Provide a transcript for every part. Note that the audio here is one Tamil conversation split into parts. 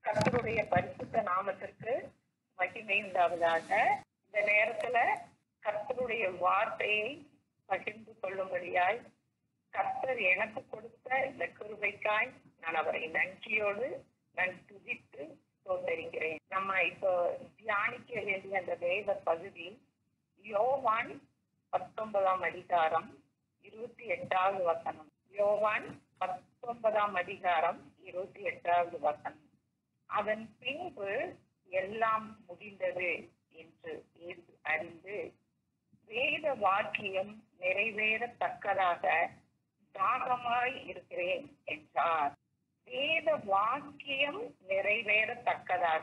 கர்த்தருடைய பரிசுத்த நாமத்திற்கு மகிமை உண்டாவதாக இந்த நேரத்துல கர்த்தருடைய வார்த்தையை பகிர்ந்து கொள்ளும்படியாய் கர்த்தர் எனக்கு கொடுத்த இந்த கிருபைக்காய் நான் அவரை நன்றியோடு நான் துதித்து தோத்தரிக்கிறேன் நம்ம இப்போ தியானிக்க வேண்டிய அந்த வேத பகுதி யோவான் பத்தொன்பதாம் அதிகாரம் இருபத்தி எட்டாவது வசனம் யோவான் பத்தொன்பதாம் அதிகாரம் இருபத்தி எட்டாவது வசனம் அதன் பின்பு எல்லாம் முடிந்தது என்று இயேசு அறிந்து வேத வாக்கியம் நிறைவேறத்தக்கதாக தாகமாய் இருக்கிறேன் என்றார் வேத வாக்கியம் நிறைவேறத்தக்கதாக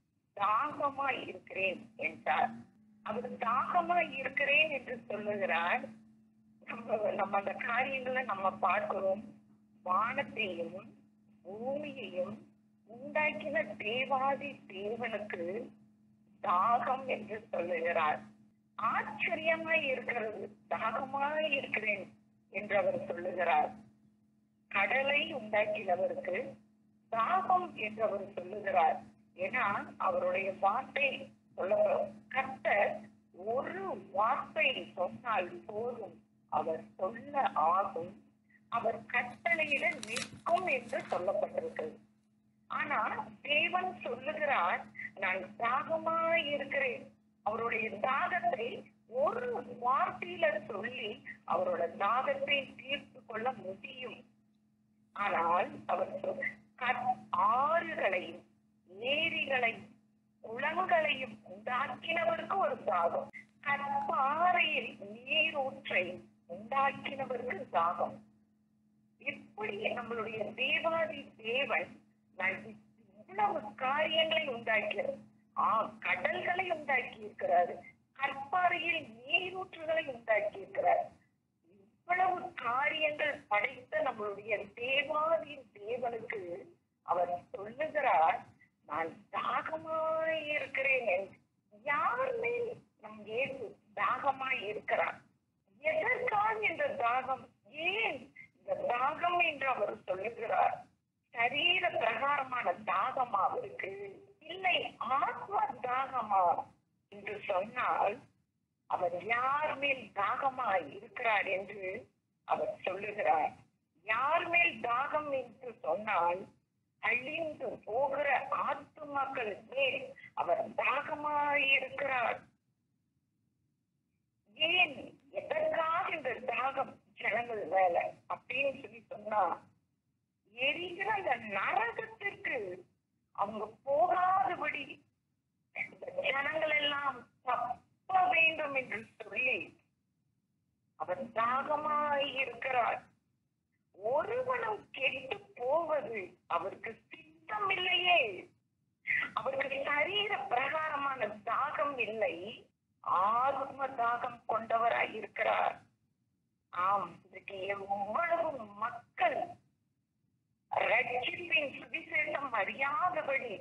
தாகமாய் இருக்கிறேன் என்றார் அவர் தாகமாய் இருக்கிறேன் என்று சொல்லுகிறார் நம்ம நம்ம அந்த காரியங்களை நம்ம பார்க்கிறோம் வானத்தையும் பூமியையும் உண்டாக்கின தேவாதி தேவனுக்கு தாகம் என்று சொல்லுகிறார் ஆச்சரியமாய் இருக்கிறது தாகமாய் இருக்கிறேன் என்று அவர் சொல்லுகிறார் கடலை உண்டாக்கினவருக்கு தாகம் என்று அவர் சொல்லுகிறார் ஏன்னா அவருடைய வார்த்தை சொல்ல கர்த்தர் ஒரு வார்த்தை சொன்னால் போதும் அவர் சொல்ல ஆகும் அவர் கட்டளையிட நிற்கும் என்று சொல்லப்பட்டிருக்கிறது ஆனா தேவன் சொல்லுகிறார் நான் தாகமாய் இருக்கிறேன் அவருடைய தாகத்தை ஒரு வார்த்தையில சொல்லி அவரோட தாகத்தை தீர்த்து கொள்ள முடியும் ஆனால் அவர் சொல்- கற்- ஆறுகளையும் ஏரிகளையும் குளங்களையும் உண்டாக்கினவருக்கு ஒரு தாகம் கற்பாறையில் நீரூற்றை உண்டாக்கினவருக்கு தாகம் இப்படி நம்மளுடைய தேவாதி தேவன் நான் இவ்வளவு காரியங்களை உண்டாக்கிறார் ஆ கடல்களை உண்டாக்கி இருக்கிறார் கற்பாறையில் நீரூற்றுகளை உண்டாக்கி இருக்கிறார் இவ்வளவு காரியங்கள் படைத்த நம்மளுடைய தேவாதி தேவனுக்கு அவர் சொல்லுகிறார் நான் தாகமாய் இருக்கிறேன் என்று. யார் மேல் நம் இயேசு தாகமாய் இருக்கிறார் எதற்காக இந்த தாகம் ஏன் இந்த தாகம் என்று அவர் சொல்லுகிறார் சரீர பிரகாரமான தாகமா அவருக்கு இல்லை ஆத்ம தாகமா என்று சொன்னால் அவர் யார் மேல் தாகமாய் இருக்கிறார் என்று அவர் சொல்லுகிறார் யார் மேல் தாகம் என்று சொன்னால் அழிந்து போகிற ஆத்துமாக்கள் மேல் அவர் தாகமாய் இருக்கிறார் ஏன் எதற்காக இந்த தாகம் ஜனங்கள் மேல அப்படின்னு சொல்லி சொன்னா எரிகிற அந்த நரகத்திற்கு அவங்க போகாதபடி இந்த ஜனங்கள் எல்லாம் தப்ப வேண்டும் என்று சொல்லி அவர் தாகமாய் இருக்கிறார் ஒருவனும் கெட்டு போவது அவருக்கு சித்தம் இல்லையே அவருக்கு சரீர பிரகாரமான தாகம் இல்லை ஆத்ம தாகம் கொண்டவராய் இருக்கிறார் ஆம் இதுக்கு எவ்வளவு மக்கள் ரட்சிப்பின் சுவிசேஷம் அறியாதபடி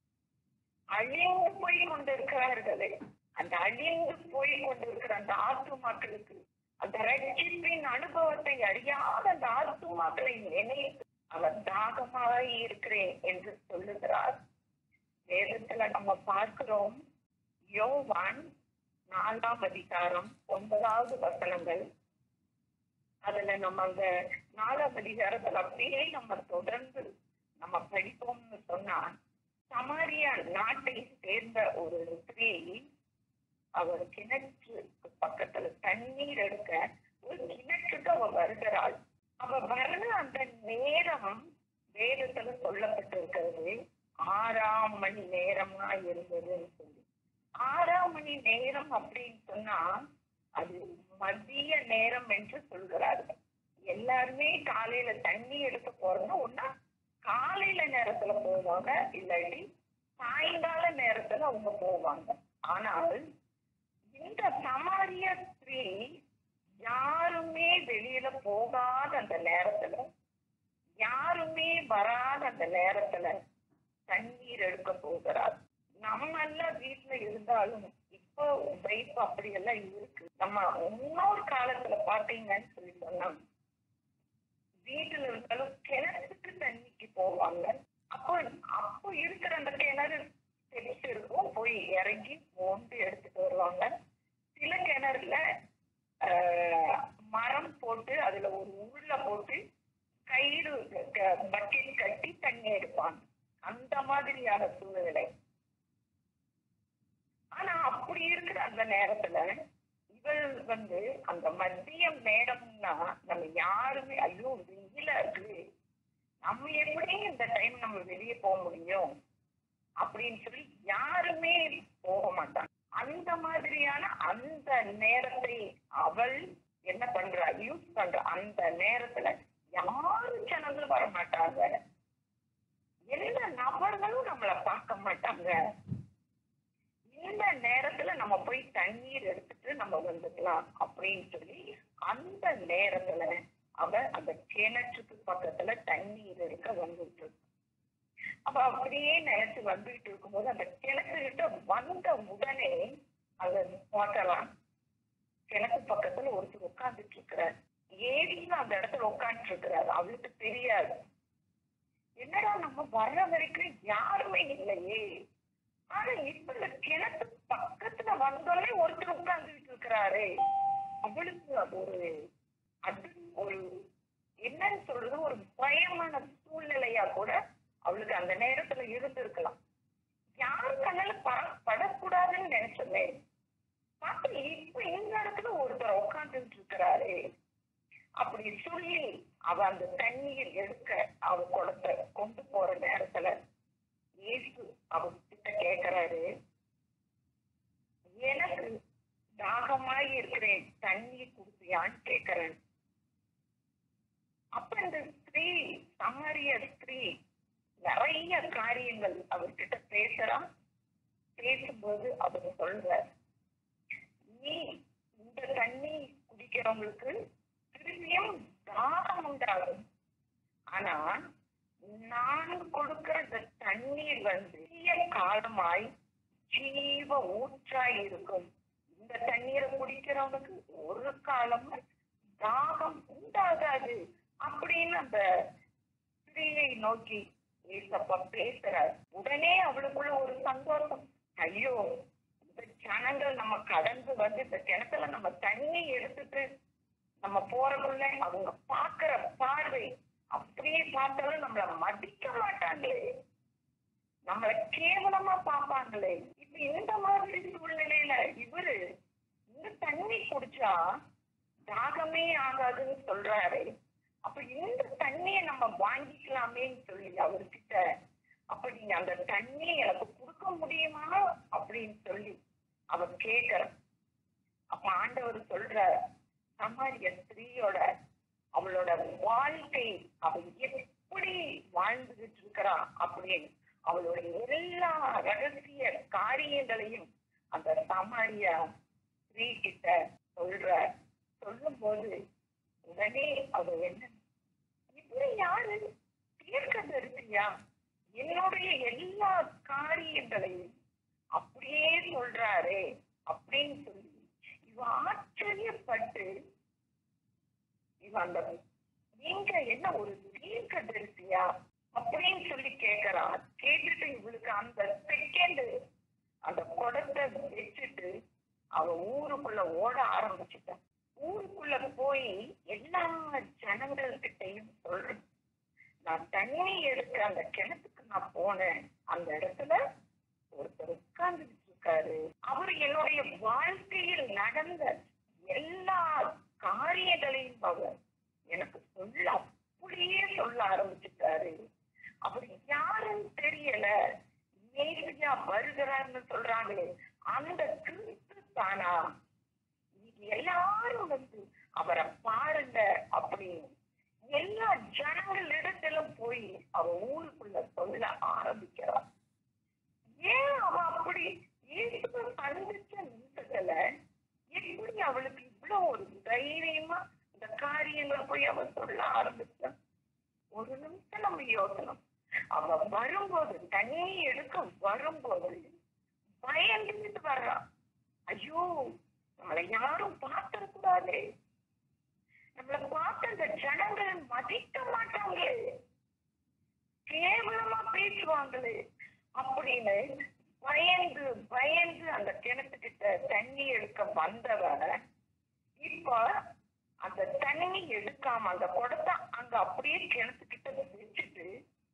அழிந்து போய் கொண்டிருக்கிறார்களே அந்த அழிந்து போய் கொண்டிருக்கிற அந்த ஆத்துமாக்களுக்கு அந்த ரட்சிப்பின் அனுபவத்தை அறியாத அந்த ஆத்துமாக்களை நினைத்து அவர் தாகமாய் இருக்கிறேன் என்று சொல்லுகிறார் வேதத்துல நம்ம பார்க்கிறோம் யோவான் நாலாம் அதிகாரம் ஒன்பதாவது வசனங்கள் அதுல நம்ம அந்த நாலாம் அதிகாரத்துல அப்படியே நம்ம தொடர்ந்து நம்ம படிப்போம்னு சொன்னா சமாரியா நாட்டை சேர்ந்த ஒரு ஸ்திரீ அவர் கிணற்றுக்கு பக்கத்துல தண்ணீர் எடுக்க ஒரு கிணற்றுக்கு அவ வருகிறாள் அவ வர்ற அந்த நேரம் வேதத்துல சொல்லப்பட்டிருக்கிறது ஆறாம் மணி நேரமா இருந்ததுன்னு சொல்லி ஆறாம் மணி நேரம் அப்படின்னு சொன்னா அது மதிய நேரம் என்று சொல்கிறார்கள் எல்லாருமே காலையில தண்ணி எடுக்க போறோம்னா ஒன்னா காலையில நேரத்துல போவாங்க இல்லாட்டி சாயங்கால நேரத்துல அவங்க போவாங்க ஆனால் இந்த சமாரிய ஸ்திரீ யாருமே வெளியில போகாத அந்த நேரத்துல யாருமே வராத அந்த நேரத்துல தண்ணீர் எடுக்க போகிறார் நம்ம எல்லாம் வீட்டுல இருந்தாலும் இப்போ பைப் அப்படி எல்லாம் இருக்கு நம்ம முன்னோர் காலத்துல பாத்தீங்கன்னு சொல்லி சொன்னா வீட்டுல இருந்தாலும் கிணத்துக்கு தண்ணிக்கு போவாங்க அப்போ அப்போ இருக்கிற அந்த கிணறு ஸ்டெப்ஸ் இருக்கும் போய் இறங்கி மோந்து எடுத்துட்டு வருவாங்க சில கிணறுல ஆஹ், மரம் போட்டு அதுல ஒரு உருளை போட்டு கயிறு பக்கெட் கட்டி தண்ணி எடுப்பாங்க அந்த மாதிரியான சூழ்நிலை ஆனா அப்படி இருக்கிற அந்த நேரத்துல இவள் வந்து அந்த மதியம் நேரம்னா நம்ம யாருமே ஐயோ வெயிலா இருக்கு நம்ம எப்படி இந்த டைம் நம்ம வெளியே போக முடியும் அப்படின்னு சொல்லி யாருமே போக மாட்டாங்க அந்த மாதிரியான அந்த நேரத்தை அவள் என்ன பண்றா யூஸ் பண்ற அந்த நேரத்துல யாரு ஜனங்களும் வர மாட்டாங்க எந்த நபர்களும் நம்மள பார்க்க மாட்டாங்க இந்த நேரத்துல நம்ம போய் தண்ணீர் எடுத்துட்டு நம்ம வந்துக்கலாம் அப்படின்னு சொல்லி அந்த நேரத்துல அவ அந்த கிணற்றுக்கு பக்கத்துல தண்ணீர் எடுக்க வந்துட்டு இருக்கு. அப்ப அப்படியே நினைச்சு வந்துகிட்டு இருக்கும்போது அந்த கிணத்துக்கிட்ட வந்த உடனே அத பார்க்கலாம் கிணத்து பக்கத்துல ஒருத்தர் உட்கார்ந்துட்டு இருக்கிறார் ஏறியும் அந்த இடத்துல உட்கார்ந்து இருக்கிறார் அவளுக்கு தெரியாது என்னடா நம்ம வர்ற வரைக்கும் யாருமே இல்லையே ஆனா இப்ப இந்த கிணத்து பக்கத்துல வந்தோடனே ஒருத்தர் உட்கார்ந்துட்டு இருக்கிறாரே அவளுக்கு அது ஒரு அது ஒரு என்னன்னு சொல்றது ஒரு பயமான சூழ்நிலையா கூட அவளுக்கு அந்த நேரத்துல இருந்திருக்கலாம் யாரு கண்ணில் பட- படக்கூடாதுன்னு நினைச்சோமே பார்த்து இப்ப இந்த இடத்துல ஒருத்தர் உட்கார்ந்துட்டு இருக்கிறாரே அப்படி சொல்லி அவ அந்த தண்ணீர் எடுக்க அவ குடத்தை கொண்டு போற நேரத்துல இயேசு அவகிட்ட கேக்குறாரு எனக்கு தாகமாய் இருக்கிறேன் தண்ணீர் குடிப்பியான்னு கேக்குறேன் அப்ப இந்த ஸ்திரீ சமாரிய ஸ்திரீ நிறைய காரியங்கள் அவர்கிட்ட பேசுறான் பேசும்போது அவர் சொல்ற நீ இந்த தண்ணி குடிக்கிறவங்களுக்கு திரும்பியும் தாகம் உண்டாகும் ஆனா நான் கொடுக்கிற இந்த தண்ணீர் வந்து பெரிய காலமாய் ஜீவ ஊற்றாய் இருக்கும் இந்த தண்ணீரை குடிக்கிறவனுக்கு ஒரு காலமும் தாகம் உண்டாகாது அப்படின்னு அந்த ஸ்திரீயை நோக்கி ஏசப்பா பேசுறார் உடனே அவளுக்குள்ள ஒரு சந்தோஷம் ஐயோ இந்த ஜனங்கள் நம்ம கடந்து வந்து இந்த கிணத்துல நம்ம தண்ணி எடுத்துட்டு நம்ம போறதுக்குள்ள அவங்க பாக்குற பார்வை அப்படியே பார்த்தாலும் நம்மள மதிக்க மாட்டாங்களே நம்மள கேவலமா பார்ப்பாங்களே இப்ப இந்த மாதிரி சூழ்நிலையில இவரு இந்த தண்ணி குடிச்சா தாகமே ஆகாதுன்னு சொல்றாரு அப்ப இந்த தண்ணியை நம்ம வாங்கிக்கலாமேன்னு சொல்லி அவர்கிட்ட அப்ப நீங்க அந்த தண்ணியை எனக்கு கொடுக்க முடியுமா அப்படின்னு சொல்லி அவர் கேக்குற அப்ப ஆண்டவர் சொல்ற சமாரிய ஸ்திரீயோட அவளோட வாழ்க்கை அவ எப்படி வாழ்ந்துகிட்டு இருக்கிறா அப்படின்னு அவளுடைய எல்லா ரகசிய காரியங்களையும் அந்த சமாரியா ஸ்திரீ கிட்ட சொல்ற சொல்லும் போது உடனே அவ என்ன இப்படி யாரு தீர்க்கதரிசியா என்னுடைய எல்லா காரியங்களையும் அப்படியே சொல்றாரே அப்படின்னு சொல்லி இவ ஆச்சரியப்பட்டு இவ அந்த நீங்க என்ன ஒரு தீர்க்கதரிசியா அப்படின்னு சொல்லி கேக்குறா கேட்டுட்டு இவளுக்கு அந்த செகண்ட் அந்த குடத்தை வச்சுட்டு அவ ஊருக்குள்ள ஓட ஆரம்பிச்சுட்டா ஊருக்குள்ள போய் எல்லா ஜனங்கள்கிட்டையும் சொல்றேன் நான் தண்ணி எடுக்க அந்த கிணத்துக்கு நான் போனேன் அந்த இடத்துல ஒருத்தர் உட்கார்ந்துட்டு இருக்காரு அவர் என்னுடைய வாழ்க்கையில் நடந்த எல்லா காரியங்களையும் அவர் எனக்கு சொல்ல அப்படியே சொல்ல ஆரம்பிச்சுட்டாரு அவர் யாருன்னு தெரியல நேரடியா வருகிறார்னு சொல்றாங்களே அந்த கிறிஸ்து தானா நீங்க எல்லாரும் வந்து அவரை பாருங்க அப்படின்னு எல்லா ஜனங்களிடத்திலும் போய் அவ ஊருக்குள்ள சொல்ல ஆரம்பிக்கிறார் ஏன் அவ அப்படி இயேசுவை சந்திச்ச நிமிஷத்துல எப்படி அவளுக்கு இவ்வளவு ஒரு தைரியமா இந்த காரியங்களை போய் அவ சொல்ல ஆரம்பிச்சா ஒரு நிமிஷம் நம்ம யோசனம் அவ வரும்போது தண்ணி எடுக்க வரும்போது பயந்துட்டு வர்றா ஐயோ நம்மளை யாரும் பார்த்திடக்கூடாது நம்மளை பார்த்து அந்த ஜனங்கள் மதிக்க மாட்டாங்களே கேவலமா பேசுவாங்களே அப்படின்னு பயந்து பயந்து அந்த கிணத்துக்கிட்ட தண்ணி எடுக்க வந்தவ இப்ப அந்த தண்ணி எடுக்காம அந்த குடத்தை அங்க அப்படியே கிணத்துக்கிட்ட வச்சுட்டு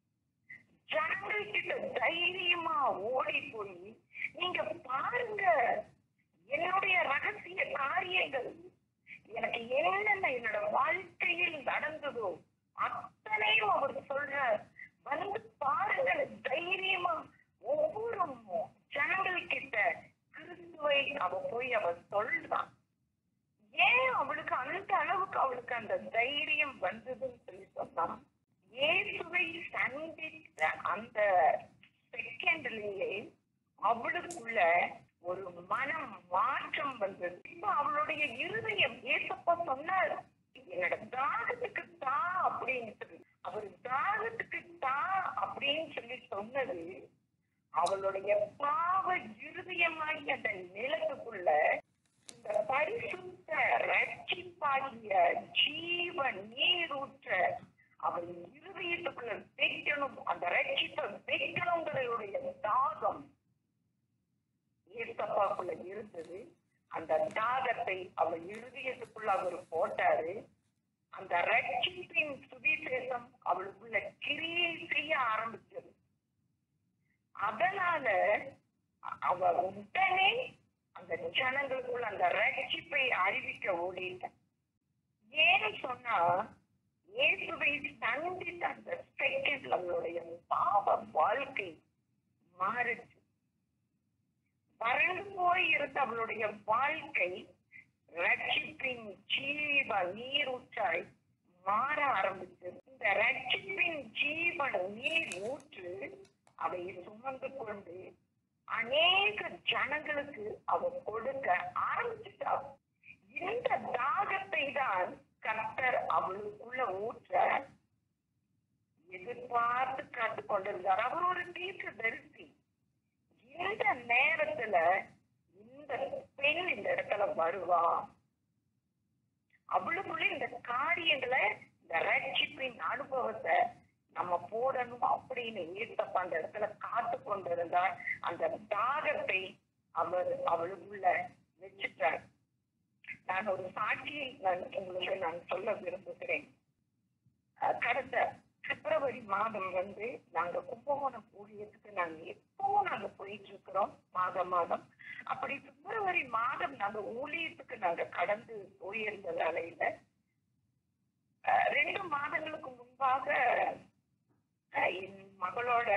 ஜனங்கள் கிட்ட தைரியமா ஓடி போய் நீங்க பாருங்க என்னுடைய ரகசிய காரியங்கள் எனக்கு என்னென்ன என்னோட வாழ்க்கையில் நடந்ததோ அத்தனையும் அவர் சொல்ற வந்து பாருங்க தைரியமா ஒவ்வொரு ஜனங்கள் கிட்ட கிறிஸ்துவை அவ போய் அவ சொல்றான் ஏன் அவளுக்கு அந்த அளவுக்கு அவளுக்கு அந்த தைரியம் வந்ததுன்னு சொல்லி சொன்னா இயேசுவை சந்தித்த அந்த செகண்ட்லயே அவளுக்குள்ள ஒரு மனம் மாற்றம் வந்தது இப்ப அவளுடைய இருதயம் ஏசப்பா சொன்னார் என்னோட தாகத்துக்கு தா அப்படின்னு சொல்லி அவர் தாகத்துக்கு தா அப்படின்னு சொல்லி சொன்னது அவளுடைய பாவ இருதயமாகி அந்த நிலத்துக்குள்ள இந்த பரிசுத்த ரட்சிப்பாகிய ஜீவன் நீரூற்ற அவள் இருதயத்துக்குள்ள வைக்கணும் அந்த ரட்சிப்பை வைக்கணுங்கிறதுடைய தாகம் ஏசப்பாக்குள்ள இருந்தது அந்த தாகத்தை அவள் இருதயத்துக்குள்ள அவர் போட்டாரு அந்த ரட்சிப்பின் சுவிசேஷம் அவளுக்குள்ள கிரியை செய்ய ஆரம்பிச்சது அதனால அவ உடனே அந்த ஜனங்களுக்குள்ள அந்த ரட்சிப்பை அறிவிக்க ஓடிட்டான் ஏன்னு சொன்னா இயேசுவை சந்தித்த அந்த செகண்ட்ல அவளுடைய பாவ வாழ்க்கை மாறுச்சு வறண்டு போய் இருந்த அவளுடைய வாழ்க்கை ரட்சிப்பின் ஜீவ நீரூற்றாய் மாற ஆரம்பிச்சது இந்த ரட்சிப்பின் ஜீவ நீர் ஊற்று அதை சுமந்து கொண்டு அநேக ஜனங்களுக்கு அவ கொடுக்க ஆரம்பிச்சுட்டா இந்த தாகத்தை தான் கர்த்தர் அவளுக்குள்ள ஊற்ற எதிர்பார்த்து காத்து கொண்டிருந்தார் அவர் ஒரு தீர்க்க தரிசி இந்த நேரத்துல இந்த பெண் இந்த இடத்துல வருவா அவளுக்குள்ள இந்த காரியங்களை இந்த ரட்சிப்பின் அனுபவத்தை நம்ம போடணும் அப்படின்னு ஈர்த்தப்ப அந்த இடத்துல காத்து கொண்டிருந்தார் அந்த தாகத்தை அவர் அவளுக்குள்ள வச்சுட்டார் நான் ஒரு சாட்சியை நான் உங்களுக்கு நான் சொல்ல விரும்புகிறேன் அஹ் கடந்த பிப்ரவரி மாதம் வந்து நாங்க கும்பகோணம் ஊழியத்துக்கு நாங்க எப்பவும் நாங்க போயிட்டு இருக்கிறோம் மாதம் மாதம் அப்படி பிப்ரவரி மாதம் நாங்க ஊழியத்துக்கு நாங்க கடந்து போயிருந்த வேலையில அஹ் ரெண்டு மாதங்களுக்கு முன்பாக அஹ் என் மகளோட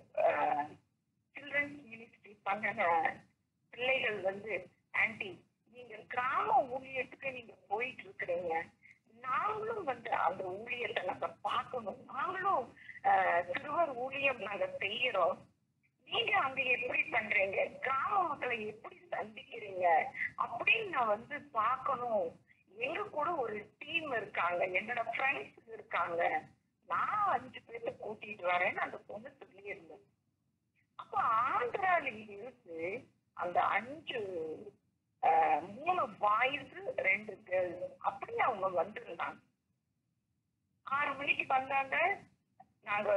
சில்ட்ரன்ஸ் மினிஸ்ட்ரி பண்ணின பிள்ளைகள் வந்து ஆன்டி நீங்க கிராம ஊழியத்துக்கு நீங்க போயிட்டு இருக்கிறீங்க நாங்களும் வந்து அந்த ஊழியத்தை நாங்க பார்க்கணும் நாங்களும் அஹ், சிறுவர் ஊழியம் நாங்க செய்யறோம் நீங்க அங்க எப்படி பண்றீங்க கிராம மக்களை எப்படி சந்திக்கிறீங்க அப்படின்னு நான் வந்து பார்க்கணும் எங்க கூட ஒரு டீம் இருக்காங்க என்னோட ஃப்ரெண்ட்ஸ் இருக்காங்க நான் அஞ்சு பேர்த்த கூட்டிட்டு வரேன்னு அந்த பொண்ணு சொல்லியிருந்தேன் அப்ப ஆந்திரால இருந்து அந்த அஞ்சு ஆஹ், மூணு பாய்ஸ் ரெண்டு கேர்ள்ஸ் அப்படி அவங்க வந்திருந்தாங்க ஆறு மணிக்கு வந்தாங்க நாங்க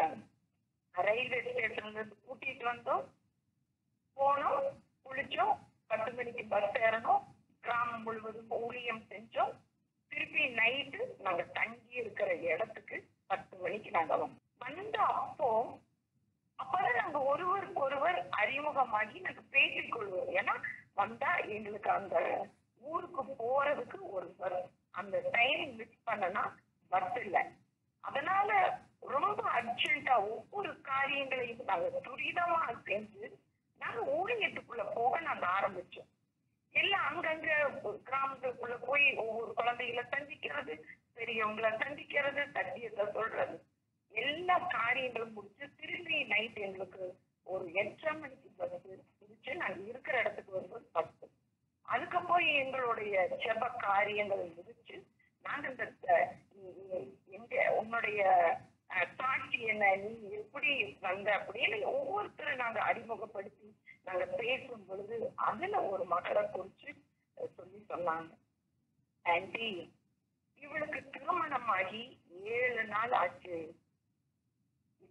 ரயில்வே ஸ்டேஷன்ல இருந்து கூட்டிட்டு வந்தோம் போனோம் குளிச்சோம் பத்து மணிக்கு பஸ் ஏறணும் கிராமம் முழுவதும் ஊழியம் செஞ்சோம் திருப்பி நைட்டு நாங்க தங்கி இருக்கிற இடத்துக்கு பத்து மணிக்கு நாங்க வந்தோம் வந்த அப்போ அப்பதான் நாங்க ஒருவருக்கு ஒருவர் அறிமுகமாகி நாங்க பேசிக் கொள்வோம் ஏன்னா வந்தா எங்களுக்கு அந்த ஊருக்கு போறதுக்கு ஒரு பஸ் அந்த டைம் மிஸ் பண்ணனா பஸ் இல்லை அதனால ரொம்ப அர்ஜென்ட்டா ஒவ்வொரு காரியங்களையும் நாங்க துரிதமா செஞ்சு நாங்க ஊழியத்துக்குள்ள போக நாங்க ஆரம்பிச்சோம் எல்லாம் அங்கங்க ஒரு கிராமத்துக்குள்ள போய் ஒவ்வொரு குழந்தைகளை சந்திக்கிறது பெரியவங்களை சந்திக்கிறது சத்தியத்தை சொல்றது எல்லா காரியங்களும் முடிச்சு திரும்பி நைட் எங்களுக்கு ஒரு எட்டரை மணிக்கு பஸ் முடிச்சு நாங்க இருக்கிற இடத்துக்கு வரும்போது பத்து அதுக்கு போய் எங்களுடைய செப காரியங்களை முடிச்சு நாங்க இந்த அஹ், இ- இ- எங்க உன்னுடைய அஹ், சாட்சி என்ன நீ எப்படி வந்த அப்படின்னு ஒவ்வொருத்தரும் நாங்க அறிமுகப்படுத்தி நாங்க பேசும் பொழுது அதுல ஒரு மகளை குறிச்சு அஹ், சொல்லி சொன்னாங்க ஆண்டி இவளுக்கு திருமணமாகி ஏழு நாள் ஆச்சு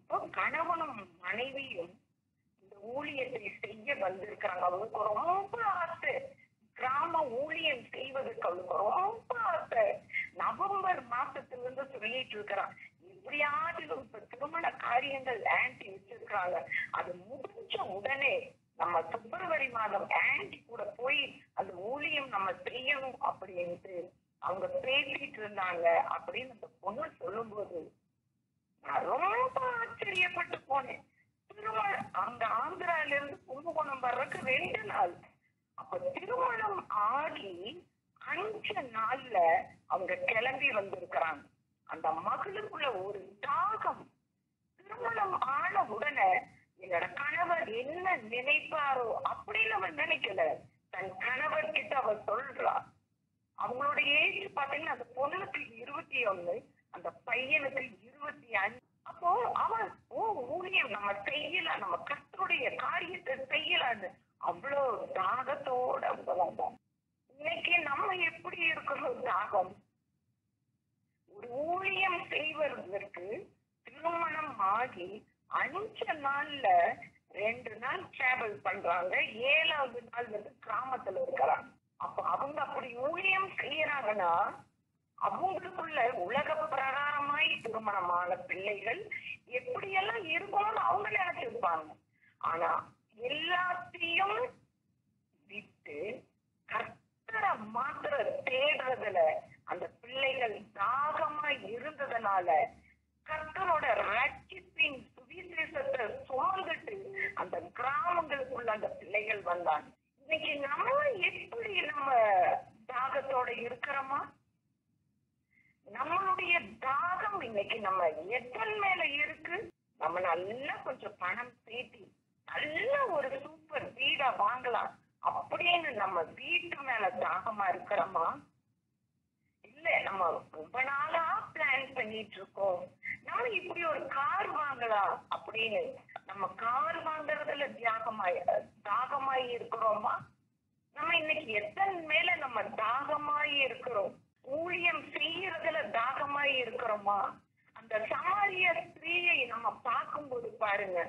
அப்போ கணவனும் மனைவியும் இந்த ஊழியத்தை செய்ய வந்திருக்கிறாங்க அவங்களுக்கு ரொம்ப ஆசை கிராம ஊழியம் செய்வதற்கு அவளுக்கு ரொம்ப ஆசை நவம்பர் மாசத்துல இருந்து சொல்லிட்டு இருக்கிறான் எப்படியாவது இப்ப திருமண காரியங்கள் ஆன்டி வச்சிருக்காங்க அது முடிஞ்ச உடனே நம்ம பிப்ரவரி மாதம் ஆன்டி கூட போய் அந்த ஊழியம் நம்ம செய்யணும் அப்படின்ட்டு அவங்க பேசிட்டு இருந்தாங்க அப்படின்னு அந்த பொண்ணு சொல்லும்போது நான் ரொம்ப ஆச்சரியப்பட்டு போனேன் திருமணம் அங்க ஆந்திரால இருந்து கும்பகோணம் வர்றதுக்கு ரெண்டு நாள் அப்ப திருமணம் ஆகி அஞ்சு நாள்ல அவங்க கிளம்பி வந்திருக்கிறாங்க அந்த மகளுக்குள்ள ஒரு தாகம் திருமணம் ஆன உடனே என்னோட கணவர் என்ன நினைப்பாரோ அப்படின்னு அவன் நினைக்கல தன் கணவர் கிட்ட அவ சொல்றா அவங்களோட ஏஜ் பாத்தீங்கன்னா அந்த பொண்ணுக்கு இருபத்தி ஒண்ணு அந்த பையனுக்கு இருபத்தி அஞ்சு அப்போ அவன் ஓ ஊழியம் நம்ம செய்யலாம் நம்ம கத்தருடைய காரியத்தை செய்யலான்னு அவ்வளவு தாகத்தோட அவங்க வந்தாங்க இன்னைக்கு நம்ம எப்படி இருக்கிறோம் தாகம் ஒரு ஊழியம் செய்வதற்கு திருமணம் ஆகி அஞ்சு நாள்ல ரெண்டு நாள் டிராவல் பண்றாங்க ஏழாவது நாள் வந்து கிராமத்துல இருக்கிறாங்க அப்ப அவங்க அப்படி ஊழியம் செய்யறாங்கன்னா அவங்களுக்குள்ள உலக பிரகாரமாய் திருமணமான பிள்ளைகள் எப்படியெல்லாம் இருக்கணும்னு அவங்க நினைச்சிருப்பாங்க ஆனா எல்லாத்தையும் விட்டு கர்த்தரை மாத்திர தேடுறதுல அந்த பிள்ளைகள் தாகமா இருந்ததுனால கர்த்தரோட ரட்சிப்பின் சுவிசேஷத்தை சுமந்துட்டு அந்த கிராமங்களுக்குள்ள அந்த பிள்ளைகள் வந்தாங்க இன்னைக்கு நம்ம எப்படி நம்ம தாகத்தோட இருக்கிறோமா நம்மளுடைய தாகம் இன்னைக்கு நம்ம எதன் மேல இருக்கு நம்ம நல்லா கொஞ்சம் பணம் சேர்த்தி நல்ல ஒரு சூப்பர் வீடா வாங்கலாம் அப்படின்னு நம்ம வீட்டு மேல தாகமா இருக்கிறோமா இல்ல நம்ம ரொம்ப நாளா பிளான் பண்ணிட்டு இருக்கோம் நம்ம இப்படி ஒரு கார் வாங்கலாம் அப்படின்னு நம்ம கார் வாங்குறதுல தியாகமாய் தாகமாய் இருக்கிறோமா நம்ம இன்னைக்கு எத்தனை மேல நம்ம தாகமாய் இருக்கிறோம் ஊழியம் செய்யறதுல தாகமாய் இருக்கிறோமா அந்த சமாரிய ஸ்திரீயை நம்ம பார்க்கும்போது பாருங்க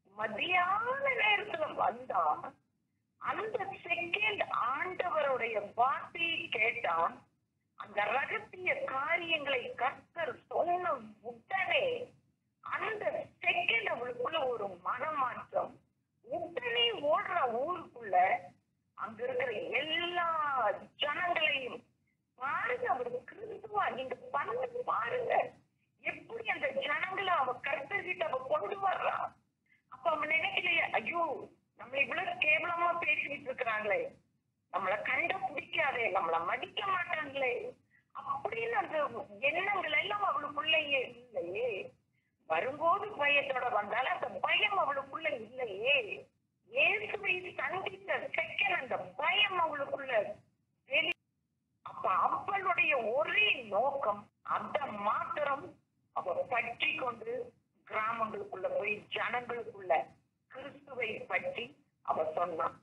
மதியான நேரத்துல வந்தா அந்த செகண்ட் ஆண்டவருடைய வார்த்தையை கேட்டான் அந்த ரகசிய காரியங்களை கர்த்தர் சொன்ன உடனே அந்த செகண்ட் அவளுக்குள்ள ஒரு மனமாற்றம் உடனே ஓடுற ஊருக்குள்ள அங்க இருக்கிற எல்லா ஜனங்களையும் பாருங்க அவர் கிறிஸ்துவா நீங்க பண்ணு பாருங்க எப்படி அந்த ஜனங்களை அவ கர்த்தர்கிட்ட அவ கொண்டு வர்றா அப்ப அவன் நினைக்கலையே ஐயோ நம்மள இவ்வளவு கேவலமா பேசிட்டு இருக்கிறாங்களே நம்மள கண்ட பிடிக்காதே நம்மள மதிக்க மாட்டாங்களே அப்படின்னு அந்த எண்ணங்கள் எல்லாம் அவளுக்குள்ளேயே இல்லையே வரும்போது பயத்தோட வந்தாலும் அந்த பயம் அவளுக்குள்ள இல்லையே இயேசுவை சந்தித்த செகண்ட் அந்த பயம் அவளுக்குள்ள வெளி அப்ப அவளுடைய ஒரே நோக்கம் அந்த மாத்திரம் அவ பற்றி கொண்டு கிராமங்களுக்குள்ள போய் ஜனங்களுக்குள்ள கிறிஸ்துவை பற்றி அவ சொன்னான்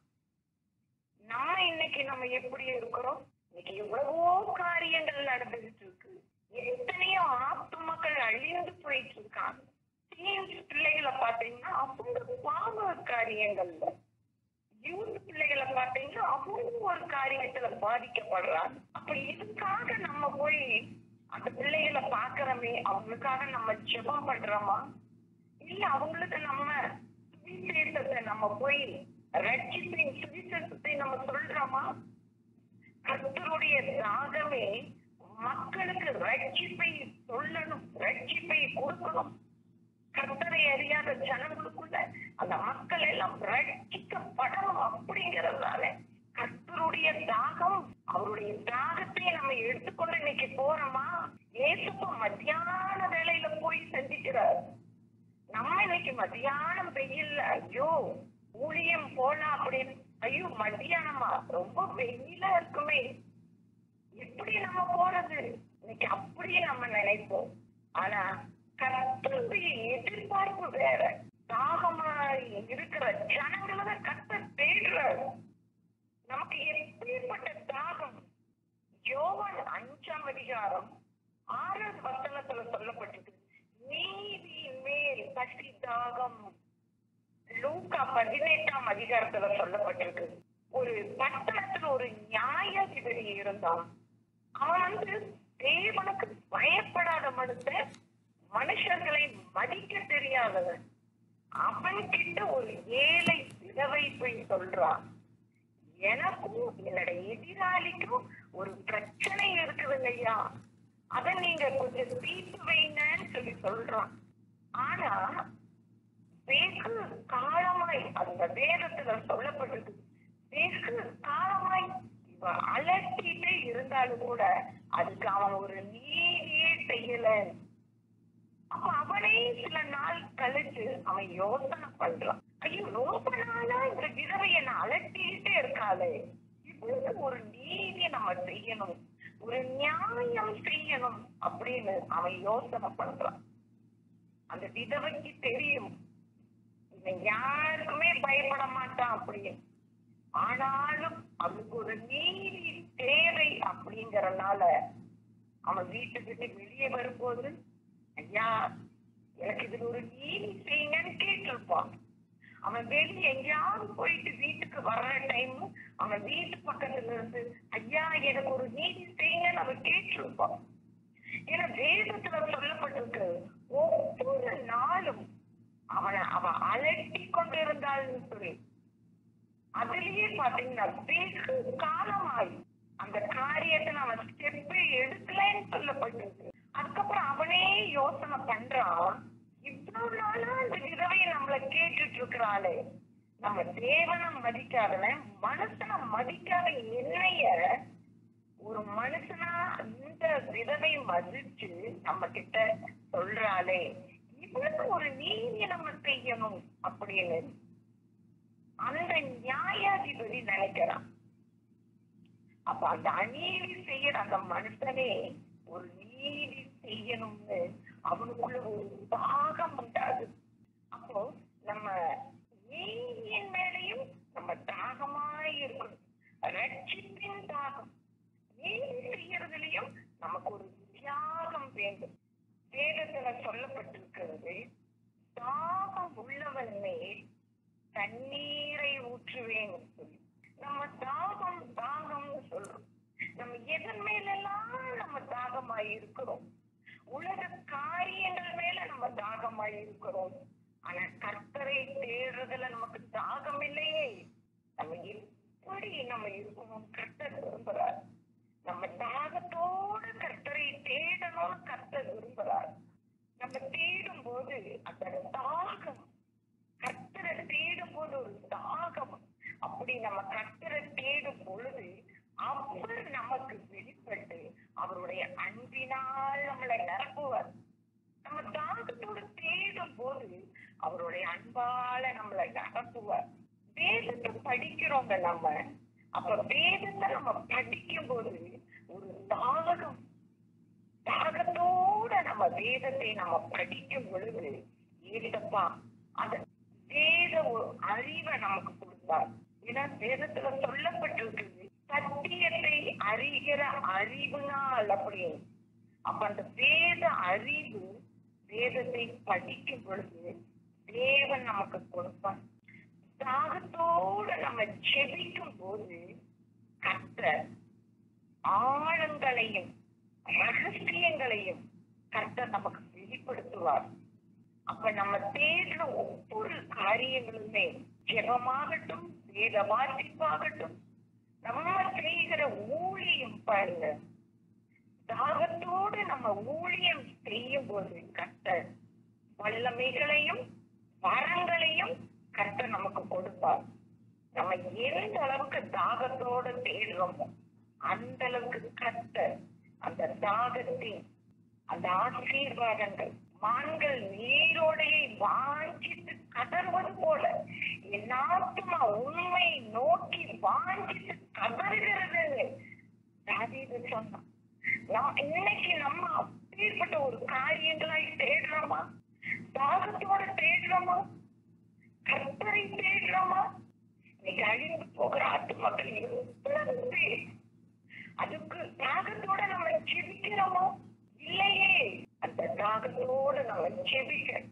நம்ம இன்னைக்கு நம்ம எப்படி இருக்கிறோம் இன்னைக்கு எவ்வளவோ காரியங்கள் நடந்துகிட்டு இருக்கு எத்தனையோ ஆத்துமக்கள் அழிந்து போயிட்டு இருக்காங்க டீன்ஸ் பிள்ளைகளை பாத்தீங்கன்னா அவங்க பாவ காரியங்கள்ல யூத் பிள்ளைகளை பாத்தீங்கன்னா அவங்க ஒரு காரியத்துல பாதிக்கப்படுறாங்க அப்ப இதுக்காக நம்ம போய் அந்த பிள்ளைகளை பாக்குறோமே அவங்களுக்காக நம்ம ஜெபம் பண்றோமா இல்ல அவங்களுக்கு நம்ம சுவிசேஷத்தை நம்ம போய் ரட்சிப்பின் சுவிசேஷத்தை நம்ம சொல்றோமா கர்த்தருடைய தாகமே மக்களுக்கு ரட்சிப்பை சொல்லணும் ரட்சிப்பை கொடுக்கணும் கர்த்தரை அறியாத ஜனங்களுக்குள்ள அந்த மக்கள் எல்லாம் ரட்சிக்கப்படணும் அப்படிங்கறதால கர்த்தருடைய தாகம் அவருடைய தாகத்தை நம்ம எடுத்துக்கொண்டு இன்னைக்கு போறோமா ஏசுப்ப மத்தியான வேலையில போய் சந்திக்கிறார் நம்ம இன்னைக்கு மத்தியானம் வெயில்ல ஐயோ ஊழியம் போலாம் அப்படின்னு ஐயோ மத்தியானமா ரொம்ப வெயிலா இருக்குமே எப்படி நம்ம போறது இன்னைக்கு அப்படியே நம்ம நினைப்போம் ஆனா கர்த்தருடைய எதிர்பார்ப்பு வேற தாகமா இருக்கிற ஜனங்களை தான் கர்த்தர் தேடுறாரு நமக்கு எப்படிப்பட்ட தாகம் யோவான் அஞ்சாம் அதிகாரம் ஆறாவது வசனத்துல சொல்லப்பட்டிருக்கு நீதியின் மேல் பற்றி தாகம் லூக்கா பதினெட்டாம் அதிகாரத்துல சொல்லப்பட்டிருக்கு ஒரு பட்டணத்துல ஒரு நியாயாதிபதி இருந்தான் அவன் வந்து தேவனுக்கு பயப்படாத மனுஷன் மனுஷர்களை மதிக்க தெரியாதவன் அவன் கிட்ட ஒரு ஏழை விதவை போய் சொல்றான் எனக்கும் என்னுடைய எதிராளிக்கும் ஒரு பிரச்சனை இருக்குதுங்க ஐயா அதை நீங்க கொஞ்சம் தீர்த்து வைங்கன்னு சொல்லி சொல்றான் ஆனா வெகு காலமாய் அந்த வேதத்துல சொல்லப்பட்டிருக்கு வெகு காலமாய் இவன் அலட்டிட்டே இருந்தாலும் கூட அதுக்கு அவன் ஒரு நீதியே செய்யல அப்ப அவனே சில நாள் கழிச்சு அவன் யோசனை பண்றான் ஐயோ ரொம்ப நாளா இந்த விதவை என்ன அலட்டிட்டே இருக்காளே இவளுக்கு ஒரு நீதியை நம்ம செய்யணும் ஒரு நியாயம் செய்யணும் அப்படின்னு அவன் யோசனை பண்றான் அந்த விதவைக்கு தெரியும் இவன் யாருக்குமே பயப்பட மாட்டான் அப்படின்னு ஆனாலும் அவனுக்கு ஒரு நீதி தேவை அப்படிங்கறனால அவன் வீட்டுக்கு விட்டு வெளியே வரும்போது ஐயா எனக்கு இதுல ஒரு நீதி செய்யுங்கன்னு கேட்டிருப்பான் அவன் வெளியே எங்கேயாவது போயிட்டு வீட்டுக்கு வர்ற டைம் அவன் வீட்டு பக்கத்துல இருந்து ஐயா எனக்கு ஒரு நீதி செய்யுங்கன்னு அவன் கேட்டிருப்பான் ஏன்னா வேதத்துல சொல்லப்பட்டிருக்கு ஒவ்வொரு நாளும் அவனை அவன் அலட்டி கொண்டிருந்தாள்னு சொல்லி அதுலயே பாத்தீங்கன்னா வெகு காலமாய் அந்த காரியத்துல அவன் ஸ்டெப்பே எடுக்கலன்னு சொல்லப்பட்டிருக்கு அதுக்கப்புறம் அவனே யோசனை பண்றான் இவ்வளவு நாளா இந்த விதவையை நம்மள கேட்டுட்டு இருக்கிறாளே நம்ம தேவனை மதிக்காதவன் மனுஷனை மதிக்காத என்னைய ஒரு மனுஷனா இந்த விதவை மதிச்சு நம்ம கிட்ட சொல்றாளே இவளுக்கு ஒரு நீதி நம்ம செய்யணும் அப்படின்னு அந்த நியாயாதிபதி நினைக்கிறான் அப்ப அந்த அநீதி செய்யற அந்த மனுஷனே ஒரு நீதி செய்யணும்னு அவனுக்குள்ள ஒரு தாகம் உண்டாது அப்போ நம்ம நீதியின் மேலையும் நம்ம தாகமாய் இருக்கணும் ரட்சிப்பின் தாகம் நீதி செய்யறதுலயும் நமக்கு ஒரு தியாகம் வேண்டும் வேதத்துல சொல்லப்பட்டிருக்கிறது தாகம் உள்ளவன் மேல் தண்ணீரை ஊற்றுவேன் சொல்லி நம்ம தாகம் தாகம்னு சொல்றோம் நம்ம எதன் மேலெல்லாம் நம்ம தாகமாய் இருக்கிறோம் உலக காரியங்கள் மேல நம்ம தாகமாய் இருக்கிறோம் ஆனா கர்த்தரை தேடுறதுல நமக்கு தாகம் இல்லையே நம்ம எப்படி நம்ம இருக்கணும் கர்த்தர் விரும்புறார் நம்ம தாகத்தோட கர்த்தரை தேடணும்னு கர்த்தர் விரும்புறார் நம்ம தேடும் போது அந்த தாகம் கர்த்தரை தேடும் போது ஒரு தாகம் அப்படி நம்ம கர்த்தரை தேடும் பொழுது அவர் நமக்கு வெளிப்பட்டு அவருடைய அன்பினால் நம்மளை நிரப்புவார் நம்ம தாகத்தோடு தேடும் போது அவருடைய அன்பால நம்மளை நிரப்புவார் வேதத்தை படிக்கிறோங்க நம்ம அப்ப வேதத்தை நம்ம படிக்கும் போது ஒரு தாகம் தாகத்தோட நம்ம வேதத்தை நம்ம படிக்கும் பொழுது ஏதப்பா அந்த வேத ஒரு அறிவை நமக்கு கொடுத்தார் ஏன்னா வேதத்துல சொல்லப்பட்டிருக்குது சத்தியத்தை அறிகிற அறிவுனால் அப்படின்னு அப்ப அந்த வேத அறிவு வேதத்தை படிக்கும் பொழுது தேவன் நமக்கு கொடுப்பார் தாகத்தோட நம்ம செபிக்கும் போது கர்த்தர் ஆழங்களையும் ரகசியங்களையும் கர்த்தர் நமக்கு வெளிப்படுத்துவார் அப்ப நம்ம தேடுற ஒவ்வொரு காரியங்களுமே ஜெபமாகட்டும் வேத வாசிப்பாகட்டும் நம்ம செய்கிற ஊழியம் பாருங்க தாகத்தோடு நம்ம ஊழியம் செய்யும் போது கர்த்தர் வல்லமைகளையும் வரங்களையும் கர்த்தர் நமக்கு கொடுப்பார் நம்ம எந்த அளவுக்கு தாகத்தோட தேடுறோமோ அந்த அளவுக்கு கர்த்தர் அந்த தாகத்தின் அந்த ஆசீர்வாதங்கள் மான்கள் நீரோடையை வாஞ்சித்து கதறுவது போல என் ஆத்மா உண்மை நோக்கி வாஞ்சித்து கதறுகிறது தாவீது சொன்னான் நான் இன்னைக்கு நம்ம அப்பேற்பட்ட ஒரு காரியங்களாய் தேடுறோமா தாகத்தோட தேடுறோமா கர்த்தரை தேடுறோமா இன்னைக்கு அழிந்து போகிற ஆத்மாக்கள் எவ்வளவு பேர் அதுக்கு தாகத்தோட நம்ம செபிக்கிறோமோ இல்லையே அந்த தாகத்தோட நம்ம செபிக்க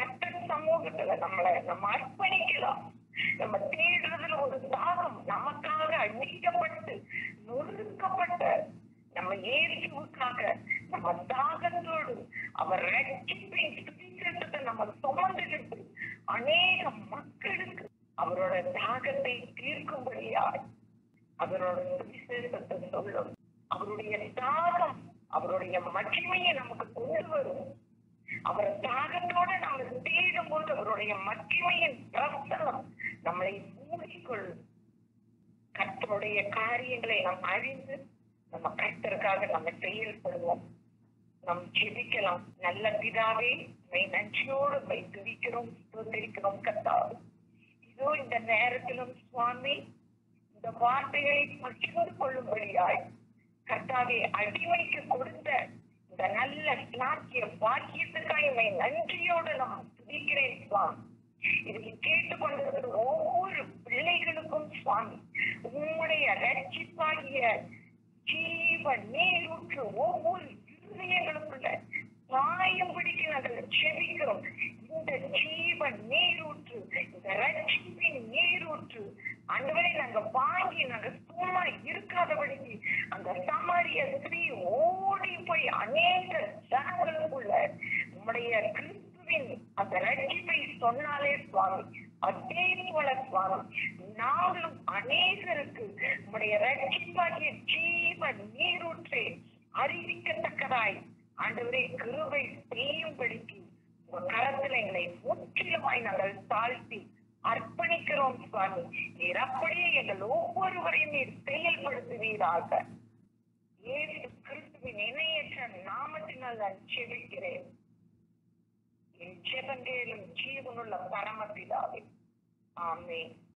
கர்த்தர் சமூகத்துல நம்மளை நம்ம அர்ப்பணிக்கலாம் நம்ம தேடுறதுல ஒரு தாகம் நமக்காக அழிக்கப்பட்டு நொறுக்கப்பட்ட நம்ம இயேசுவுக்காக நம்ம தாகத்தோடு அவர் ரட்சிப்பின் சுவிசேஷத்தை நம்ம சுமந்துகிட்டு அநேக மக்களுக்கு அவரோட தாகத்தை தீர்க்கும்படியாய் அவரோட சுவிசேஷத்தை சொல்லும் அவருடைய தாகம் அவருடைய மகிமையை நமக்கு கொண்டு வரும் அவர் தாகத்தோட நம்ம தேடும் போது அவருடைய மகிமையின் பிரசனம் நம்மளை மூடிக்கொள்ளும் கர்த்தருடைய காரியங்களை நாம் அறிந்து நம்ம கர்த்தருக்காக நம்ம செயல்படுவோம் நாம் ஜெபிக்கலாம் நல்ல பிதாவே உண்மை நன்றியோடு உண்மை துதிக்கிறோம் ஸ்தோத்திரிக்கிறோம் கர்த்தாவே இதோ இந்த நேரத்திலும் சுவாமி இந்த வார்த்தைகளை பகிர்ந்து கொள்ளும்படியாய் கர்த்தாவே அடிமைக்கு கொடுத்த இந்த நல்ல சாக்கிய பாக்கியத்துக்காக என்னை நன்றியோடு நான் துதிக்கிறேன் சுவாமி இதை கேட்டுக்கொண்டிருக்கிற ஒவ்வொரு பிள்ளைகளுக்கும் சுவாமி உம்முடைய ரட்சிப்பாகிய ஜீவ நீரூற்று ஒவ்வொரு இருதயங்களுக்குள்ள பாயும்படிக்கு நாங்கள் செபிக்கிறோம் இந்த ஜீவ நீரூற்று இந்த ரட்சிப்பின் நீரூற்று அன்றுவரை நாங்க வாங்கி நாங்க சும்மா இருக்காதபடிக்கு அந்த சமாரிய ஸ்திரீ ஓடி போய் அநேக ஜனங்களுக்குள்ள உம்முடைய கிறிஸ்துவின் அந்த ரட்சிப்பை சொன்னாலே சுவாமி அதே போல சுவாமி நாங்களும் அநேகருக்கு உம்முடைய ரட்சிப்பாகிய ஜீவ நீரூற்றை அறிவிக்கத்தக்கதாய் ஆண்டவரே கிருபை செய்யும்படிக்கு உங்க கரத்துல எங்களை முற்றிலுமாய் நாங்கள் தாழ்த்தி அர்ப்பணிக்கிறோம் சுவாமி நீர் அப்படியே எங்கள் ஒவ்வொருவரையும் நீர் செயல்படுத்துவீராக ஏசு கிறிஸ்துவின் இணையற்ற நாமத்தினால் நான் செபிக்கிறேன் என் ஜெபங்கேலும் ஜீவனுள்ள பரமபிதாவே ஆமென்